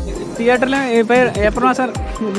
തിയേറ്ററിൽ ഇപ്പോൾ ഏപ്രിൽ മാസം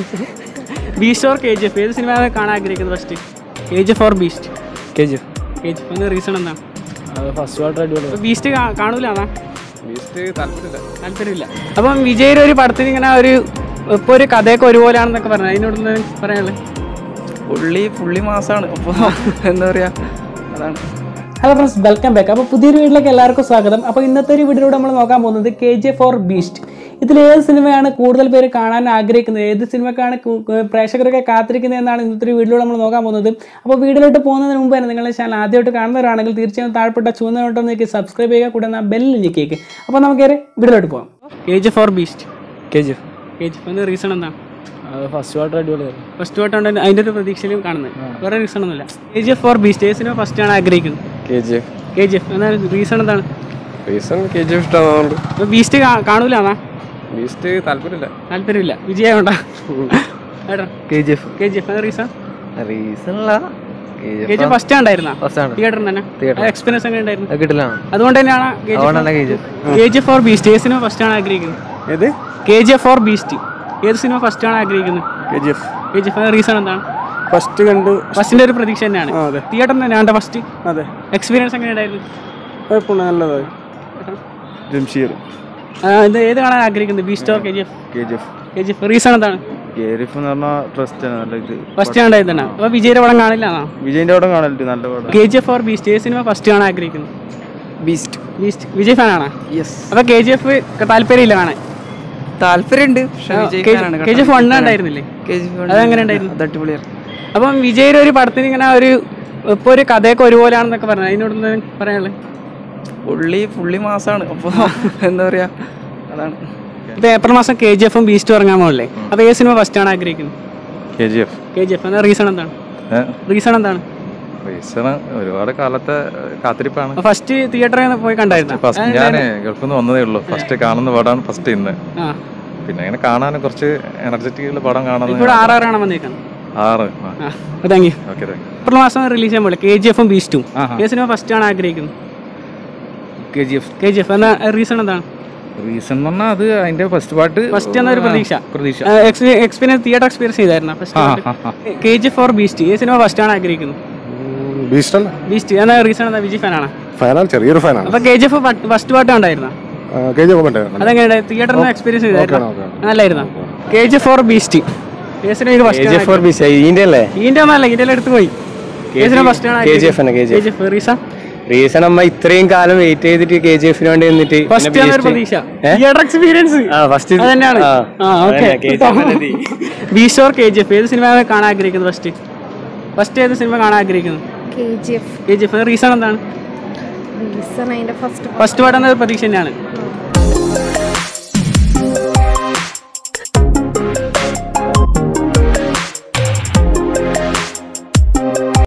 Beast or K G F ഏത് സിനിമ കാണാൻ ആഗ്രഹിക്കുന്നത് first K G F or Beast K G K G F reason എന്താണ് അത് ഫസ്റ്റ് പാട്ട് അടിപൊളി അപ്പോൾ ബീസ്റ്റ് കാണൂലാന്നാ ബീസ്റ്റ് താല്പര്യമില്ല താല്പര്യമില്ല അപ്പം വിജയുടെ ഒരു പടത്തിന് ഇങ്ങനെ ഒരു ഇപ്പോൾ ഒരു കഥയൊക്കെ ഒരുപോലെയാണെന്നൊക്കെ പറഞ്ഞു അതിനോട് എന്താ പറയാനുള്ളത് പുള്ളി പുള്ളി മാസാണ് അപ്പോൾ എന്താ പറയാ അതാണ് ഹലോ ഫ്രണ്ട്സ് വെൽക്കം ബാക്ക് അപ്പോൾ പുതിയൊരു വീട്ടിലേക്ക് എല്ലാവർക്കും സ്വാഗതം അപ്പോൾ ഇന്നത്തെ ഒരു വീഡിയോയിലൂടെ നമ്മൾ നോക്കാൻ പോകുന്നത് കെ ജി ഫോർ ബീസ്റ്റ് ഇതിൽ ഏത് സിനിമയാണ് കൂടുതൽ പേര് കാണാൻ ആഗ്രഹിക്കുന്നത് ഏത് സിനിമക്കാണ് കു- കു- പ്രേക്ഷകരൊക്കെ കാത്തിരിക്കുന്നത് എന്നാണ് ഇന്നത്തെ ഒരു വീഡിയോയിലൂടെ നമ്മൾ നോക്കാൻ പോകുന്നത് അപ്പോൾ വീഡിയോയിലോട്ട് പോകുന്നതിന് മുമ്പ് തന്നെ നിങ്ങളുടെ ചാനൽ ആദ്യമായിട്ട് കാണുന്നവരാണെങ്കിൽ തീർച്ചയായും താഴ്പ്പെട്ട ചുവന്ന നോട്ടം നീക്കി സബ്സ്ക്രൈബ് ചെയ്യുക കൂടെ ആ ബെല്ലിൽ ഞെക്കിയേക്ക് അപ്പോൾ നമുക്ക് വീഡിയോയിലോട്ട് പോകാം K G for Beast K G K G for reason എന്താ അത് ഫസ്റ്റ് പാട്ട് അടിപൊളിയായിരുന്നു ഫസ്റ്റ് പാട്ടുണ്ട് അതിൻ്റെ ഒരു പ്രതീക്ഷയിലും കാണുന്നത് വേറെ റീസൺ ഒന്നുമില്ല K G F for Beast ഏത് സിനിമ ഫസ്റ്റ് ആണ് ആഗ്രഹിക്കുന്നത് K G F K G F എന്താണ് റീസൺ എന്താണ് റീസൺ കെ ജി എഫ് ഇഷ്ടമാകുന്നുണ്ട് അപ്പോൾ ബീസ്റ്റ് കാണൂലാന്നാ ബീസ്റ്റ് താല്പര്യമില്ല താല്പര്യമില്ല വിജയമുണ്ടാ ഏട്ടാ K G F K G F reason reason അല്ല കെ ജി എഫ് ഫസ്റ്റ് ഉണ്ടായിരുന്ന ഫസ്റ്റ് ആണ് തിയേറ്ററിൽ തന്നെ Theatre. എക്സ്പീരിയൻസ് എങ്ങനെ ഉണ്ടായിരുന്നു അത് കിട്ടില്ല അതുകൊണ്ട് തന്നെയാണ് അതുകൊണ്ടാണ് K G F K G F for Beast ഏത് സിനിമ ഫസ്റ്റ് ആണ് ആഗ്രഹിക്കുന്നത് ഏത് K G F for Beast ഏത് സിനിമ ഫസ്റ്റ് ആണ് ആഗ്രഹിക്കുന്നത് K G F K G F reason എന്താണ് ഫസ്റ്റ് കണ്ട് ഫസ്റ്റിന്റെ ഒരു പ്രതീക്ഷ തന്നെയാണ് ആ, അതെ തിയേറ്ററിൽ തന്നെയാണ് ഫസ്റ്റ് അതെ എക്സ്പീരിയൻസ് എങ്ങനെ ഉണ്ടായിരുന്നു കുഴപ്പമില്ല നല്ലതായി ജംഷീർ ആ, ഇത് ഏത് കാണാൻ ആഗ്രഹിക്കുന്നത് Beast or K G F K G F K G F reason എന്താണ് കെ ജി എഫ് എന്ന് പറഞ്ഞാൽ ട്രസ്റ്റ് ആണ് നല്ല ഇത് ഫസ്റ്റ് ഉണ്ടായിരുന്ന അപ്പോൾ വിജയുടെ പടം കാണില്ല വിജയന്റെ പടം കാണലുണ്ട് നല്ല പടം K G F or Beast ഏത് സിനിമ ഫസ്റ്റ് കാണാൻ ആഗ്രഹിക്കുന്നത് ബീസ്റ്റ് ബീസ്റ്റ് വിജയ് ഫാനാണ് യെസ് അപ്പോൾ കെ ജി എഫ് താല്പര്യമില്ല കാണാൻ താല്പര്യമുണ്ട് പക്ഷെ വിജയ് ഫാനാണ് കെ ജി എഫ് വണ്ണ് ഉണ്ടായിരുന്നില്ലേ കെ ജി എഫ് അതെങ്ങനെ ഉണ്ടായിരുന്നു അത് അടിപൊളിയായിരുന്നു അപ്പം വിജയുടെ ഒരു പടത്തിന് ഇങ്ങനെ ഒരു ഇപ്പോൾ ഒരു കഥയൊക്കെ ഒരുപോലെയാണെന്നൊക്കെ പറഞ്ഞു അതിനോട് എന്താ പറയാനുള്ളത് പുള്ളി പുള്ളി മാസാണ് അപ്പോൾ എന്താ പറയാ അതാണ് ഇപ്പോൾ ഏപ്രിൽ മാസം കെ ജി എഫും ബീസ്റ്റും ഇറങ്ങാൻ പോകല്ലേ അപ്പോൾ ഏത് സിനിമ ഫസ്റ്റ് ആണ് ആഗ്രഹിക്കുന്നത് K G F K G F എന്നാൽ റീസൺ എന്താണ് റീസൺ എന്താണ് റീസൺ ഒരുപാട് കാലത്തെ കാത്തിരിപ്പാണ് ഫസ്റ്റ് തിയേറ്ററിൽ പോയി കണ്ടായിരുന്നു ഫസ്റ്റ് ഞാൻ ഗൾഫിൽ നിന്ന് വന്നതേ ഉള്ളൂ ഫസ്റ്റ് കാണുന്ന പടമാണ് ഫസ്റ്റ് ഇന്ന് ആ പിന്നെ അങ്ങനെ കാണാൻ കുറച്ച് എനർജറ്റിക്കുള്ള പടം കാണാൻ ഇപ്പോൾ ആറാറാണ് വന്നേക്കുന്നത് ആറ് ആ thank you okay thank April മാസം റിലീസ് ചെയ്യാൻ പോലെ കെ ജി എഫും ബീസ്റ്റും ഏത് സിനിമ ഫസ്റ്റ് ആണ് ആഗ്രഹിക്കുന്നത് K G F K G F എന്നാൽ റീസൺ എന്താണ് റീസൺ എന്ന് പറഞ്ഞാൽ അത് അതിന്റെ ഫസ്റ്റ് പാട്ട് ഫസ്റ്റ് എന്നൊരു പ്രതീക്ഷ പ്രതീക്ഷ എക്സ്പീരിയൻസ് തിയേറ്റർ എക്സ്പീരിയൻസ് ചെയ്തായിരുന്നു first K G for Beast ഏത് സിനിമ ഫസ്റ്റ് ആണ് ആഗ്രഹിക്കുന്നത് ബീസ്റ്റ് അല്ല ബീസ്റ്റ് എന്നാ റീസൺ എന്താ വിജയ് ഫാനാണ് ഫാനാണ് ചെറിയൊരു ഫാനാണ് അപ്പൊ കെ ജി എഫ് ഫസ്റ്റ് പാട്ട് ഉണ്ടായിരുന്ന കെ ജി ഗവൺമെന്റ് അതെങ്ങനെ തിയേറ്ററിൽ എക്സ്പീരിയൻസ് ചെയ്തായിരുന്നു ഓക്കെ, നല്ലായിരുന്നു കെ ജി ഫോർ ബീസ്റ്റ് ഏത് സിനിമ ഫസ്റ്റ് ഇതിന്റെ അല്ലേ ഇതിന്റെ ഒന്നല്ല ഇതിന്റെ അടുത്ത് പോയി ഏത് സിനിമ ഫസ്റ്റ് ആണ് KGF ആണ്, KGF. K G F reason reason അമ്മ ഇത്രയും കാലം വെയിറ്റ് ചെയ്തിട്ട് കെ ജി എഫിന് വേണ്ടി നിന്നിട്ട് ഫസ്റ്റ് ആണ് ഒരു പ്രതീക്ഷ തിയേറ്റർ എക്സ്പീരിയൻസ് ആ ഫസ്റ്റ് അതന്നെയാണ് ആ okay Beast or K G F ഏത് സിനിമ കാണാൻ ആഗ്രഹിക്കുന്നത് ഫസ്റ്റ് ഫസ്റ്റ് ഏത് സിനിമ കാണാൻ ആഗ്രഹിക്കുന്നത് K G F K G F reason എന്താണ് റീസൺ അതിന്റെ ഫസ്റ്റ് ഫസ്റ്റ് പാട്ട് എന്നൊരു പ്രതീക്ഷ തന്നെയാണ്